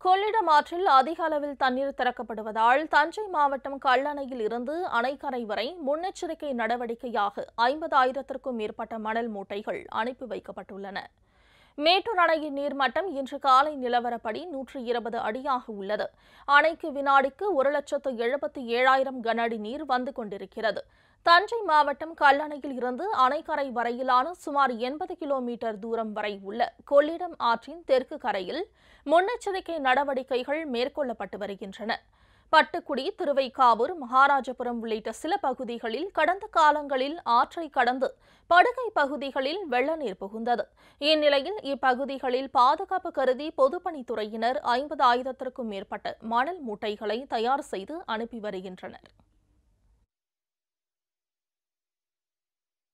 கொள்ளிடம் ஆற்றில் அதிக அளவில் தண்ணீர் திறக்கப்படுவதால் தஞ்சை மாவட்டம் கல்லணையில் இருந்து அணைக்கரை வரை முன்னெச்சரிக்கை நடவடிக்கையாக ஐம்பதாயிரத்திற்கும் மேற்பட்ட மணல் மூட்டைகள் அனுப்பி வைக்கப்பட்டுள்ளன மேட்டூர் அணையின் நீர்மட்டம் இன்று காலை நிலவரப்படி நூற்று இருபது அடியாக உள்ளது அணைக்கு வினாடிக்கு ஒரு லட்சத்து எழுபத்தி ஏழாயிரம் கன அடி நீர் வந்து கொண்டிருக்கிறது தஞ்சை மாவட்டம் கல்லணையில் இருந்து அணைக்கரை வரையிலான சுமார் எண்பது கிலோமீட்டர் தூரம் வரை உள்ள கொள்ளிடம் ஆற்றின் தெற்கு கரையில் முன்னெச்சரிக்கை நடவடிக்கைகள் மேற்கொள்ளப்பட்டு வருகின்றன பட்டுக்குடி திருவைக்காவூர் மகாராஜபுரம் உள்ளிட்ட சில பகுதிகளில் கடந்த காலங்களில் ஆற்றை கடந்து படுகை பகுதிகளில் வெள்ள நீர் புகுந்தது இந்நிலையில் இப்பகுதிகளில் பாதுகாப்பு கருதி பொதுப்பணித்துறையினர் ஐம்பது ஆயிரத்திற்கும் மேற்பட்ட மணல் மூட்டைகளை தயார் செய்து அனுப்பி வருகின்றனர்